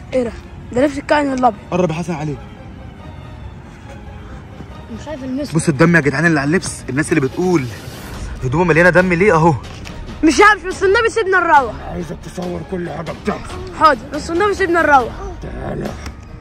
ايه ده ده لبس الكائن الابيض قرب يا حسن عليه مش شايف المسك بص الدم يا جدعان اللي على اللبس الناس اللي بتقول هدومه مليانه دم ليه اهو مش عارف بس النبي سيبنا نروح عايزك تصور كل حاجه بتحصل حاضر بس النبي سيبنا نروح تعالى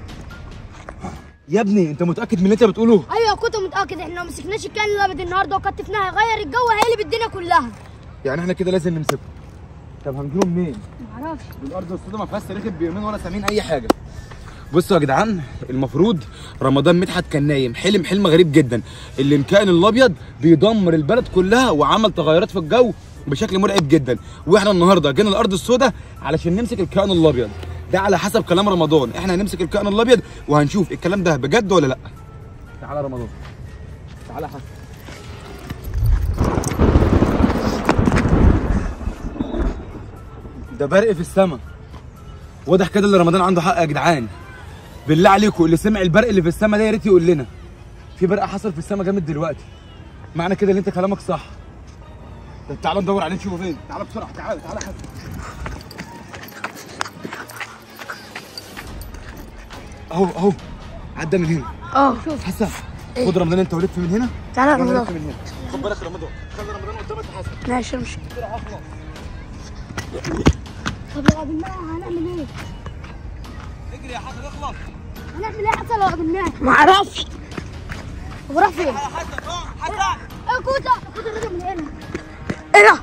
يا ابني انت متاكد من اللي انت بتقوله ايوه كنت متاكد احنا لو مسكناش الكائن الابيض النهارده وكتفناه هيغير الجو هيقلب الدنيا كلها يعني احنا كده لازم نمسكه طب هنجيبه منين معرفش الارض السوداء ما فيهاش تاريخ بيومين ولا سامعين اي حاجه بصوا يا جدعان المفروض رمضان مدحت كان نايم حلم حلم غريب جدا اللي الكائن الابيض بيدمر البلد كلها وعمل تغيرات في الجو بشكل مرعب جدا واحنا النهارده جينا الارض السوداء علشان نمسك الكائن الابيض ده على حسب كلام رمضان احنا هنمسك الكائن الابيض وهنشوف الكلام ده بجد ولا لا تعالى رمضان تعالى يا حسن ده برق في السماء واضح كده اللي رمضان عنده حق يا جدعان بالله عليكم اللي سمع البرق اللي في السماء ده يا ريت يقول لنا في برق حصل في السماء جامد دلوقتي معنى كده ان انت كلامك صح طب تعالى ندور عليه نشوفه فين تعالى بسرعه تعالى تعالى حسن اهو اهو عدى من هنا اه حسن خد رمضان انت ولف من هنا تعالى يا وانا رمضان لف من هنا خد بالك رمضان خلي رمضان قدامك يا حسن ماشي امشي طب لو قابلناه هنعمل ايه؟ اجري يا حسن اخلص هنعمل ايه حتى لو قابلناه؟ ما اعرفش طب راح فين؟ حسن اه حسن ايه كوتا كوتا رجع من هنا ايه ده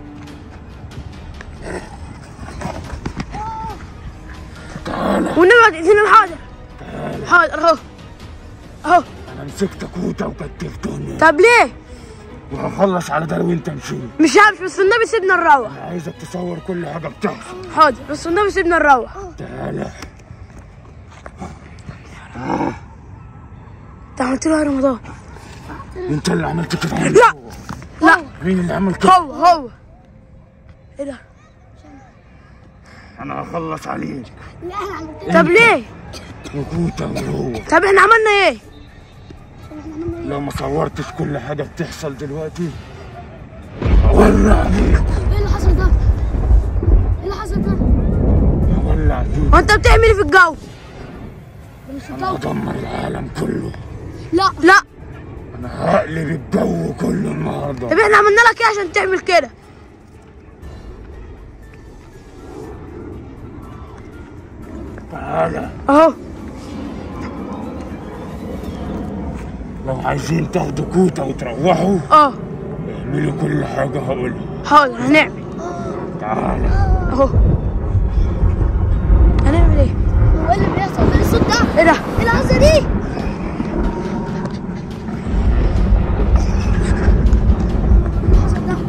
والنبي ما تقتلني حاضر حاضر اهو اهو انا مسكت كوته وكتفتني طب ليه وهخلص على ده وانت مشيت مش عارف بس النبي سيبنا نروح انا عايزك تصور كل حاجه بتحصل حاضر بس النبي سيبنا نروح تعالى انت عملت له يا رمضان انت اللي عملت كده لا لا مين اللي عمل كده هو هو ايه ده انا هخلص عليك لا انا عملت طب ليه وكوته وهو طب احنا عملنا ايه لو ما صورتش كل حاجه بتحصل دلوقتي هولع فيك ايه اللي حصل ده؟ ايه اللي حصل ده؟ هولع فيك هو انت بتعمل ايه في الجو ده مش انا الجو هدمر العالم كله لا لا انا هقلب الجو كله النهارده طب احنا عملنا لك ايه عشان تعمل كده تعالى اهو لو عايزين تاخدوا كوته وتروحوا اه اعملوا كل حاجه هقولها حاضر هنعمل تعالى اهو هنعمل ايه هو ايه اللي بيحصل؟ ايه الصوت ده؟ ايه ده ايه الهزه دي؟ اللي حصل ده؟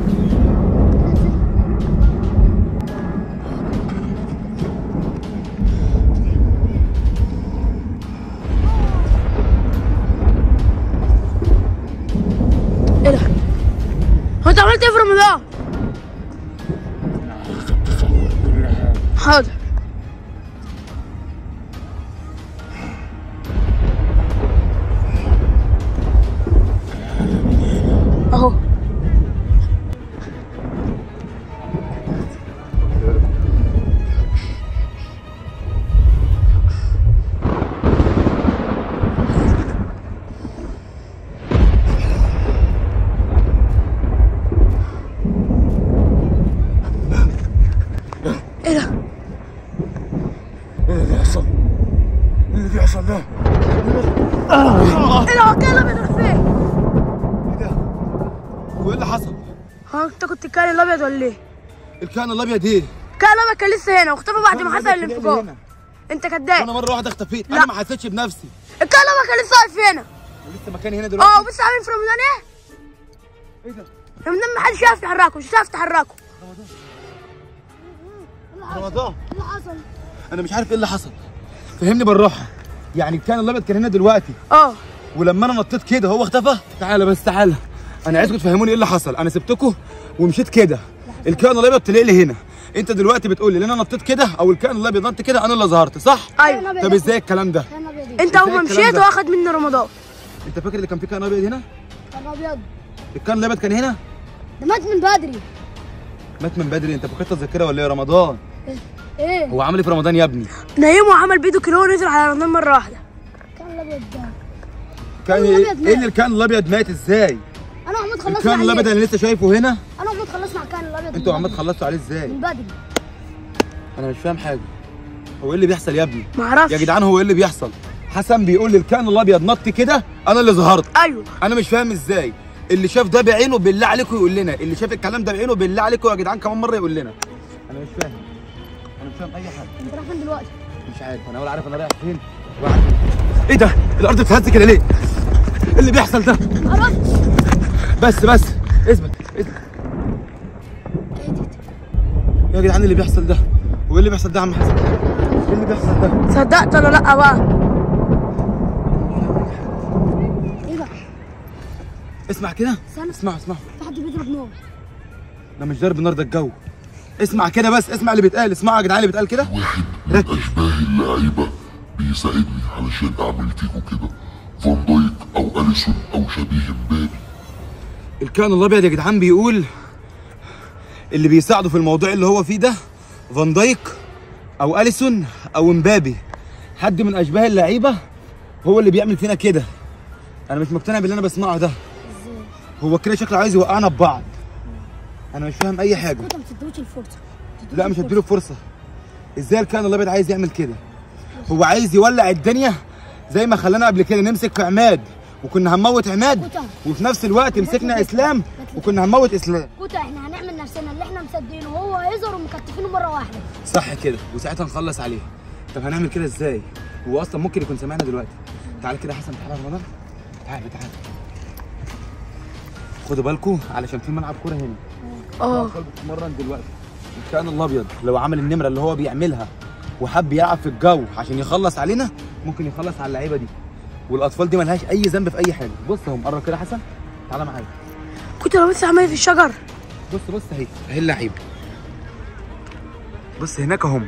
ايه ده هو انت عملت ايه في رمضان عايزك تصور كل حاجه حاضر اهو ايه ده ايه اللي بيحصل؟ ايه اللي بيحصل ده؟ ايه ده هو كان الابيض راح فين ايه ده وايه اللي حصل ها انت كنت الكائن الابيض ولا ايه الكائن الابيض ايه الكائن الابيض كان لسه هنا واختفى بعد ما حصل الكائن الأبيض كان الانفجار هنا. انت انا كداب مره واحده اختفيت لا. انا ما حسيتش بنفسي الكائن الابيض كان لسه واقف هنا لسه مكاني هنا دلوقتي اه بص عاملين في رمضان ايه ايه ده رمضان ما حدش يعرف يحركه مش هتعرف تحركه رمضان ايه اللي حصل؟ انا مش عارف ايه اللي حصل فهمني بالراحه يعني الكائن الابيض كان هنا دلوقتي اه ولما انا نطيت كده هو اختفى تعالى بس تعالى انا عايزكم تفهموني ايه اللي حصل انا سبتكم ومشيت كده الكائن الابيض طلع لي هنا انت دلوقتي بتقول لي ان انا نطيت كده او الكائن الابيض نط كده انا اللي ظهرت صح ايوه طب ازاي الكلام ده كان ابيض ايه؟ انت اول ما ازاي الكلام مشيت ده؟ واخد مني رمضان انت فاكر اللي كان في كائن ابيض هنا كان ابيض الكائن الابيض كان هنا ده مات من بدري مات من بدري انت فقدت الذاكره ولا ايه يا رمضان ايه هو عامل ايه في رمضان يا ابني نايمه وعمل بيده كده ونزل على رمضان مره واحده كان الابيض ده كان الكان الأبيض ايه اللي الكائن الابيض مات ازاي انا وعماد خلصنا الكائن الابيض عليه اللي لسه شايفه هنا انا وعماد خلصنا على الكائن الابيض انتوا من عمال بدري. خلصتوا عليه ازاي من بدري انا مش فاهم حاجه هو ايه اللي بيحصل يا ابني معرفش يا جدعان هو ايه اللي بيحصل حسن بيقول لي الكائن الابيض نط كده انا اللي ظهرت ايوه انا مش فاهم ازاي اللي شاف ده بعينه بالله عليكم يقول لنا اللي شاف الكلام ده بعينه بالله عليكم يا جدعان كمان مره يقول لنا انا مش فاهم انا مش فاهم اي حاجه انت رايح فين دلوقتي مش عارف انا ولا عارف انا رايح فين ولا عارف ايه ده الارض بتهز كده ليه ايه اللي بيحصل ده معرفش بس بس اثبت اثبت يا جدعان اللي بيحصل ده وايه اللي بيحصل ده يا عم حسن ايه اللي بيحصل ده صدقت ولا لا بقى ايه ده اسمع كده استنى. اسمع اسمع في حد بيضرب نار ده مش ضرب نار ده الجو اسمع كده بس اسمع اللي بيتقال اسمعوا يا جدعان اللي بيتقال كده واحد من اشباه اللعيبه بيساعدني علشان اعمل فيكو كده فان دايك او اليسون او شبيه مبابي الكائن الابيض يا جدعان بيقول اللي بيساعده في الموضوع اللي هو فيه ده فان دايك او اليسون او مبابي حد من اشباه اللعيبه هو اللي بيعمل فينا كده انا مش مقتنع باللي انا بسمعه ده هو كده شكله عايز يوقعنا ببعض انا مش فاهم اي حاجه انت ما تديهوش الفرصه تديهوش لا مش الفرصة. هديله فرصه ازاي الكائن الابيض عايز يعمل كده هو عايز يولع الدنيا زي ما خلانا قبل كده نمسك في عماد وكنا هنموت عماد كوتا. وفي نفس الوقت مسكنا اسلام وكنا هنموت اسلام كوتا احنا هنعمل نفسنا اللي احنا مصدقينه وهو هيظهر ومكتفينه مره واحده صح كده وساعتها نخلص عليه طب هنعمل كده ازاي هو اصلا ممكن يكون سامعنا دلوقتي تعالى كده يا حسن تعالى يا رمضان تعالى تعالى خدوا بالكم علشان في ملعب كوره هنا اه الاطفال بتتمرن دلوقتي الكائن الابيض لو عمل النمره اللي هو بيعملها وحب يلعب في الجو عشان يخلص علينا ممكن يخلص على اللعيبه دي والاطفال دي ملهاش اي ذنب في اي حاجه بص اهو مقرب كده يا حسن تعالى معايا كنت لو لسه عمال في الشجر بص بص اهي اهي اللعيبه بص هناك هم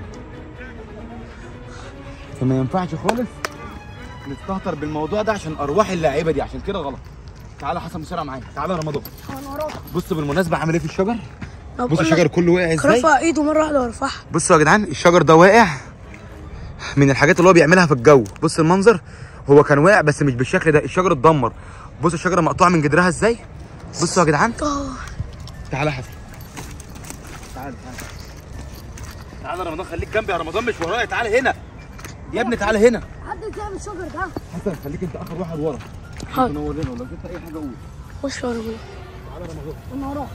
فما ينفعش خالص نستهتر بالموضوع ده عشان ارواح اللعيبه دي عشان كده غلط تعالى حسن بسرعه معايا تعالى يا رمضان انا وراك بص بالمناسبه عامل ايه في الشجر طب بص قول الشجر لك، كله واقع ازاي رفع ايده مره واحده ورفعها بصوا يا جدعان الشجر ده واقع من الحاجات اللي هو بيعملها في الجو بص المنظر هو كان واقع بس مش بالشكل ده الشجر اتدمر بص الشجره مقطوعه من جدرها ازاي بصوا يا جدعان اه تعالى يا حسن تعالى تعالى تعالى يا رمضان خليك جنبي يا رمضان مش ورايا تعالى هنا يا ابني تعالى هنا حد يتعب الشجر ده حسن خليك انت اخر واحد ورا حاضر. تنور لنا ولو جبت اي حاجه قول بص يا رمضان انا وراك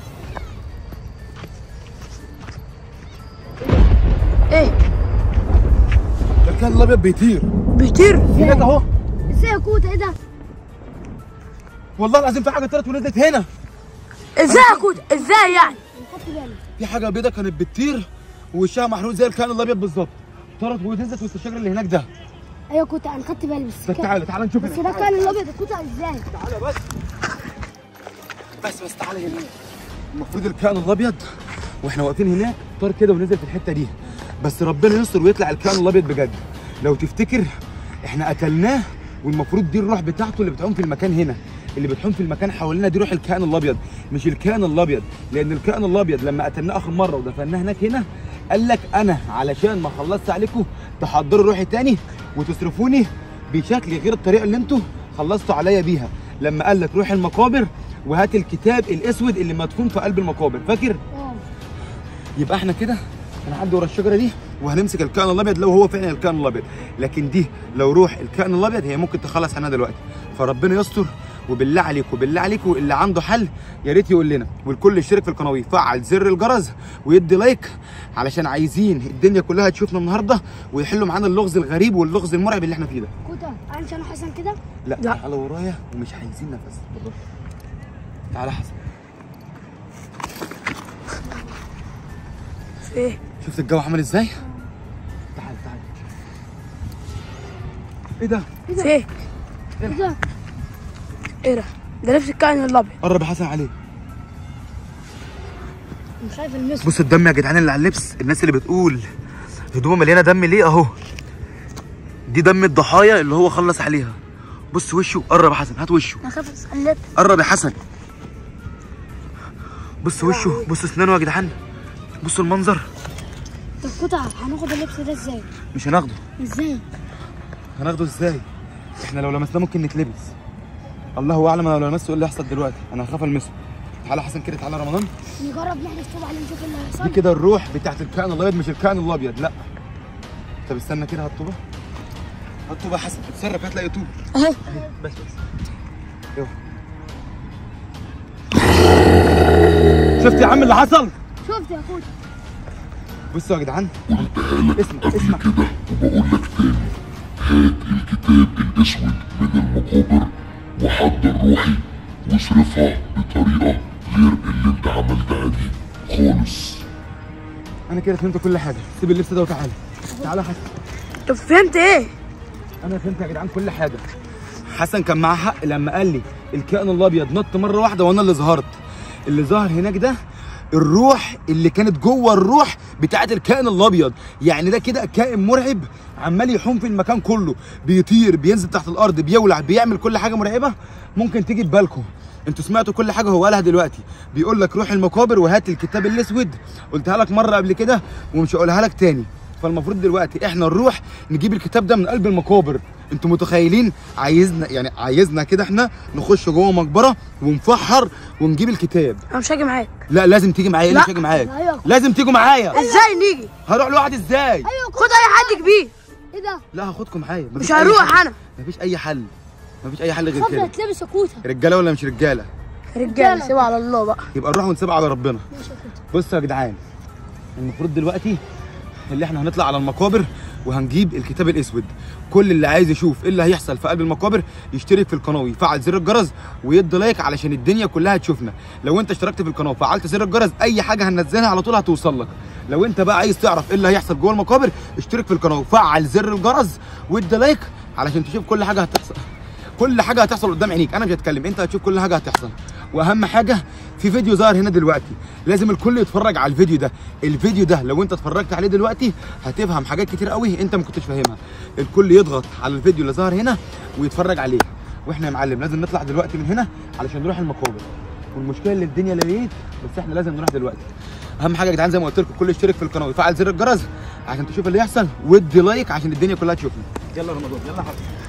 ايه ده الكائن الابيض بيطير بيطير هناك اهو ازاي يا كوتا ايه ده والله العظيم في حاجه طلعت ونزلت هنا ازاي يا كوت ازاي يعني انا خدت بالي في حاجه بيضه كانت بتطير ووشها محروق زي الكائن الابيض بالظبط طارت ونزلت وسط الشجر اللي هناك ده ايوه كوتا انا خدت بالي بس طب كان- تعالى تعالى نشوف بس هنا ده كان الابيض كوتا ازاي تعالى بس بس بس تعالى هنا المفروض الكائن الابيض واحنا واقفين هناك طار كده ونزل في الحته دي بس ربنا يستر ويطلع الكائن الابيض بجد لو تفتكر احنا قتلناه والمفروض دي الروح بتاعته اللي بتعوم في المكان هنا اللي بتحوم في المكان حوالينا دي روح الكائن الابيض مش الكائن الابيض لان الكائن الابيض لما قتلناه اخر مره ودفناه هناك هنا قال لك انا علشان ما خلصت عليكم تحضروا روحي تاني وتصرفوني بشكل غير الطريقه اللي انتوا خلصتوا عليا بيها لما قال لك روح المقابر وهات الكتاب الاسود اللي مدفون في قلب المقابر فاكر اه يبقى احنا كده هنعدي ورا الشجره دي وهنمسك الكائن الابيض لو هو فعلا الكائن الابيض لكن دي لو روح الكائن الابيض هي ممكن تخلص عنها دلوقتي فربنا يستر وبالله عليكم بالله عليكم اللي عنده حل يا ريت يقول لنا والكل يشترك في القناه ويفعل زر الجرس ويدي لايك علشان عايزين الدنيا كلها تشوفنا النهارده ويحلوا معانا اللغز الغريب واللغز المرعب اللي احنا فيه ده كوتا امشي انا حسن كده لا, لا. تعالى ورايا ومش عايزين نفس بالراحه تعالى حسن في ايه شفت الجو عامل ازاي تعال تعال ايه ده في ايه ايه ده ايه ده ده لبس الكائن الابيض قرب يا حسن عليه مش خايف المس بص الدم يا جدعان اللي على اللبس الناس اللي بتقول هدومه مليانه دم ليه اهو دي دم الضحايا اللي هو خلص عليها بص وشه قرب يا حسن هات وشه انا خايف اسقلت قرب يا حسن بص وشه بص اسنانه يا جدعان بصوا المنظر طب قطع هناخد اللبس ده ازاي؟ مش هناخده ازاي؟ هناخده ازاي احنا لو لمسناه ممكن نتلبس الله اعلم انا لو لمسته ايه اللي هيحصل دلوقتي انا هخاف المسه تعالى حسن كده تعالى رمضان نجرب نحدف طوب عليه نشوف ايه اللي دي هيحصل كده الروح بتاعت الكائن الابيض مش الكائن الابيض لا طب استنى كده هات طوبه هات طوبه يا حسن اتصرف هتلاقي طوب اهي بس بس يلا. شفت يا عم اللي حصل شفت يا كوتا بصوا يا جدعان قلتها لك اسمع قبل اسمع كده وبقول لك تاني هات الكتاب الاسود من المقابر وحضر روحي واصرفها بطريقه غير اللي انت عملتها دي خالص انا كده فهمت كل حاجه سيب اللبس ده وتعالى تعالى يا حسن طب فهمت ايه انا فهمت يا جدعان كل حاجه حسن كان معاه حق لما قال لي الكائن الابيض نط مره واحده وانا اللي ظهرت اللي ظهر هناك ده الروح اللي كانت جوه الروح بتاعت الكائن الابيض يعني ده كده كائن مرعب عمال يحوم في المكان كله بيطير بينزل تحت الارض بيولع بيعمل كل حاجه مرعبه ممكن تيجي في بالكم انتوا سمعتوا كل حاجه هو قالها دلوقتي بيقول لك روح المقابر وهات الكتاب الاسود قلتها لك مره قبل كده ومش هقولها لك تاني فالمفروض دلوقتي احنا نروح نجيب الكتاب ده من قلب المقابر انتوا متخيلين عايزنا يعني عايزنا كده احنا نخش جوه مقبره ونفحر ونجيب الكتاب انا مش هاجي معاك لا لازم تيجي معايا لا. لازم تيجي معايا أيوة. لازم تيجوا معايا ازاي نيجي هروح لوحدي ازاي ايوه خد اي حد كبير ايه ده؟ لا هاخدكم معايا مفيش مش أي هروح حل. انا مفيش اي حل مفيش اي حل غير خد كده هتلبس يا كوتا رجاله ولا مش رجاله رجاله سيبها على الله بقى يبقى نروح ونسيبها على ربنا ماشي يا كوتا بصوا يا جدعان المفروض دلوقتي اللي احنا هنطلع على المقابر وهنجيب الكتاب الاسود كل اللي عايز يشوف ايه اللي هيحصل في قلب المقابر يشترك في القناه ويفعل زر الجرس ويدي لايك علشان الدنيا كلها تشوفنا لو انت اشتركت في القناه وفعلت زر الجرس اي حاجه هننزلها على طول هتوصل لك لو انت بقى عايز تعرف ايه اللي هيحصل جوه المقابر اشترك في القناه وفعل زر الجرس وادي لايك علشان تشوف كل حاجه هتحصل كل حاجه هتحصل قدام عينيك انا مش هتكلم انت هتشوف كل حاجه هتحصل واهم حاجه في فيديو ظاهر هنا دلوقتي لازم الكل يتفرج على الفيديو ده الفيديو ده لو انت اتفرجت عليه دلوقتي هتفهم حاجات كتير قوي انت ما كنتش فاهمها الكل يضغط على الفيديو اللي ظاهر هنا ويتفرج عليه واحنا يا معلم لازم نطلع دلوقتي من هنا علشان نروح المقابر والمشكله اللي الدنيا ليت بس احنا لازم نروح دلوقتي اهم حاجه يا جدعان زي ما قلت لكم الكل يشترك في القناه ويفعل زر الجرس عشان تشوف اللي يحصل وادي لايك عشان الدنيا كلها تشوفنا يلا رمضان يلا يا حبيبي